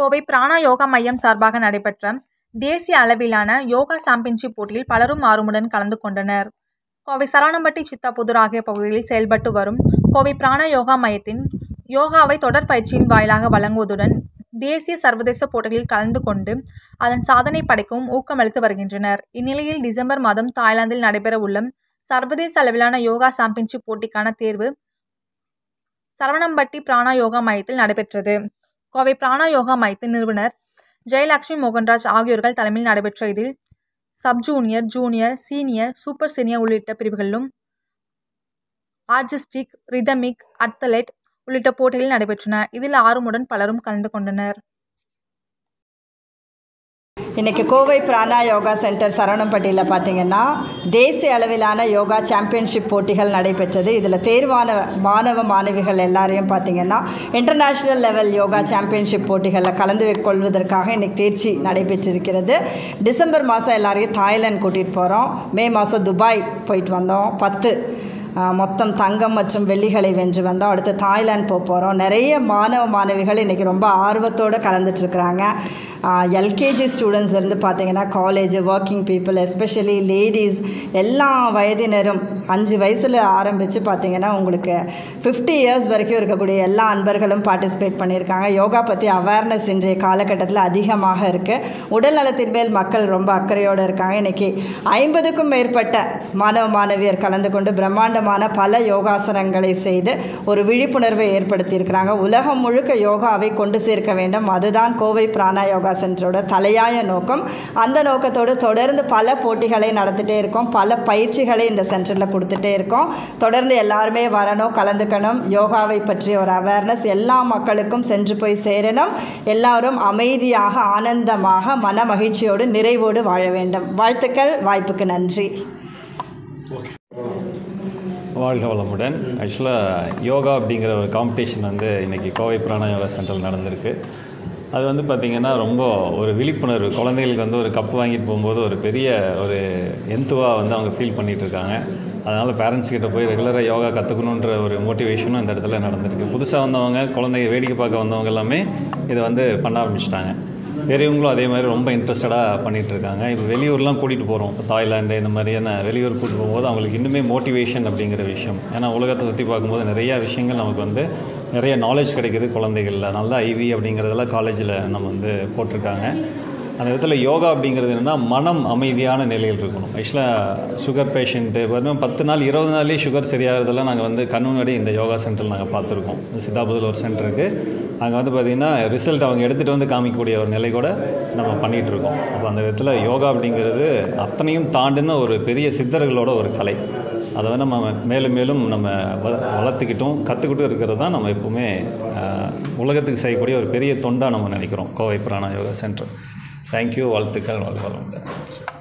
கோவை பிராணா யோகா மையம் சார்பாக நடைபெற்ற தேசிய அளவிலான யோகா சாம்பியன்ஷிப் போட்டியில் பலரும் ஆர்வமுடன் கலந்து கொண்டனர் கோவை சரவணம்பட்டி சித்தாபுதூர் ஆகிய பகுதிகளில் செயல்பட்டு வரும் கோவை பிராணா யோகா மையத்தின் யோகாவை தொடர் பயிற்சியின் வாயிலாக வழங்குவதுடன் தேசிய சர்வதேச போட்டிகளில் கலந்து கொண்டு அதன் சாதனை படைக்கவும் ஊக்கமளித்து வருகின்றனர் இந்நிலையில் டிசம்பர் மாதம் தாய்லாந்தில் நடைபெறவுள்ள சர்வதேச அளவிலான யோகா சாம்பியன்ஷிப் போட்டிக்கான தேர்வு சரவணம்பட்டி பிராணா யோகா மையத்தில் நடைபெற்றது கோவை பிராணா யோகா மையத்தின் நிறுவனர் ஜெயலட்சுமி மோகன்ராஜ் ஆகியோர்கள் தலைமையில் நடைபெற்ற இதில் sub junior junior senior super senior உள்ளிட்ட பிரிவுகளிலும் ஆர்டிஸ்டிக் ரிதமிக் அத்லெட் உள்ளிட்ட போட்டிகள் நடைபெற்றன இதில் ஆர்வமுடன் பலரும் கலந்து கொண்டனர் இன்றைக்கி கோவை பிராணா யோகா சென்டர் சரவணம்பட்டியில் பார்த்தீங்கன்னா தேசிய அளவிலான யோகா சாம்பியன்ஷிப் போட்டிகள் நடைபெற்றது இதில் தேர்வான மாணவ மாணவிகள் எல்லாரையும் பார்த்தீங்கன்னா இன்டர்நேஷ்னல் லெவல் யோகா சாம்பியன்ஷிப் போட்டிகளில் கலந்து கொள்வதற்காக இன்றைக்கி தேர்ச்சி நடைபெற்றிருக்கிறது டிசம்பர் மாதம் எல்லாரையும் தாய்லாந்து கூட்டிகிட்டு போகிறோம் மே மாதம் துபாய் போயிட்டு வந்தோம் பத்து மொத்தம் தங்கம் மற்றும் வெள்ளிகளை வென்று வந்தோம் அடுத்து தாய்லாந்து போக போகிறோம் நிறைய மாணவ மாணவிகள் இன்றைக்கி ரொம்ப ஆர்வத்தோடு கலந்துட்டுருக்குறாங்க எல்கேஜி ஸ்டூடெண்ட்ஸ் இருந்து பார்த்தீங்கன்னா college working people especially ladies எல்லா வயதினரும் அஞ்சு வயசில் ஆரம்பித்து பார்த்தீங்கன்னா உங்களுக்கு ஃபிஃப்டி இயர்ஸ் வரைக்கும் இருக்கக்கூடிய எல்லா அன்பர்களும் பார்ட்டிசிபேட் பண்ணியிருக்காங்க யோகா பற்றி அவேர்னஸ் இன்றைய காலகட்டத்தில் அதிகமாக இருக்குது உடல் நலத்தின் மேல் மக்கள் ரொம்ப அக்கறையோடு இருக்காங்க இன்றைக்கி ஐம்பதுக்கும் மேற்பட்ட மாணவ மாணவியர் கலந்து கொண்டு பிரம்மாண்டமான பல யோகாசனங்களை செய்து ஒரு விழிப்புணர்வை ஏற்படுத்தியிருக்கிறாங்க உலகம் முழுக்க யோகாவை கொண்டு சேர்க்க வேண்டும் அதுதான் கோவை பிராணா யோகா சென்டரோட தலையாய நோக்கம் அந்த நோக்கத்தோடு தொடர்ந்து பல போட்டிகளை நடத்திட்டே இருக்கோம் பல பயிற்சிகளை இந்த சென்டரில் கொடுத்துட்டே இருக்கோம் தொடர்ந்து எல்லாருமே வரணும் கலந்துக்கணும் யோகாவை பற்றிய ஒரு அவேர்னஸ் எல்லா மக்களுக்கும் சென்று போய் சேரணும் எல்லாரும் அமைதியாக ஆனந்தமாக மன மகிழ்ச்சியோடு நிறைவோடு வாழ வேண்டும் வாழ்த்துக்கள் வாய்ப்புக்கு நன்றி வாழ்க வளமுடன் ஆக்சுவலாக யோகா அப்படிங்கிற ஒரு காம்படிஷன் வந்து இன்றைக்கி கோவை பிராணா யோகா சென்டரில் நடந்திருக்கு அது வந்து பார்த்திங்கன்னா ரொம்ப ஒரு விழிப்புணர்வு குழந்தைகளுக்கு வந்து ஒரு கப் வாங்கிட்டு போகும்போது ஒரு பெரிய ஒரு எந்துவாக வந்து அவங்க ஃபீல் பண்ணிகிட்டு இருக்காங்க அதனால் பேரண்ட்ஸ் கிட்ட போய் ரெகுலராக யோகா கற்றுக்கணுன்ற ஒரு மோட்டிவேஷனும் இந்த இடத்துல நடந்திருக்கு புதுசாக வந்தவங்க குழந்தைங்க வேடிக்கை பார்க்க வந்தவங்க எல்லாமே இதை வந்து பண்ண ஆரம்பிச்சிட்டாங்க பெரியவங்களும் அதே மாதிரி ரொம்ப இன்ட்ரெஸ்டடாக பண்ணிகிட்டு இருக்காங்க இப்போ வெளியூர்லாம் கூட்டிகிட்டு போகிறோம் தாய்லாண்டு இந்த மாதிரியான வெளியூர் கூட்டிட்டு போகும்போது அவங்களுக்கு இன்னுமே மோட்டிவேஷன் அப்படிங்கிற விஷயம் ஏன்னா உலகத்தை சுற்றி பார்க்கும்போது நிறையா விஷயங்கள் நமக்கு வந்து நிறைய நாலேஜ் கிடைக்குது குழந்தைகளில் நல்லா ஐவி அப்படிங்கிறதெல்லாம் காலேஜில் நம்ம வந்து போட்டிருக்காங்க அந்த விதத்தில் யோகா அப்படிங்கிறது என்னென்னா மனம் அமைதியான நிலையில் இருக்கணும் ஆக்சுவலாக சுகர் பேஷண்ட்டு பார்த்தீங்கன்னா பத்து நாள் இருபது நாள்லேயே சுகர் சரியாகிறதெல்லாம் நாங்கள் வந்து கண் முன்னாடி இந்த யோகா சென்டரில் நாங்கள் பார்த்துருக்கோம் சித்தாபுதில் ஒரு சென்டர் இருக்குது அங்கே வந்து பார்த்திங்கன்னா ரிசல்ட் அவங்க எடுத்துகிட்டு வந்து காமிக்கக்கூடிய ஒரு நிலை கூட நம்ம பண்ணிகிட்டு இருக்கோம் அப்போ அந்த விதத்தில் யோகா அப்படிங்கிறது அத்தனையும் தாண்டின ஒரு பெரிய சித்தர்களோட ஒரு கலை அதை வந்து நம்ம மேலும் மேலும் நம்ம வ வளர்த்துக்கிட்டும் கற்றுக்கிட்டும் இருக்கிறது தான் நம்ம எப்போவுமே உலகத்துக்கு செய்யக்கூடிய ஒரு பெரிய தொண்டாக நம்ம நினைக்கிறோம் கோவை பிராணா யோகா சென்டர் தேங்க்யூ வாழ்த்துக்கள் வாழ்வாளம்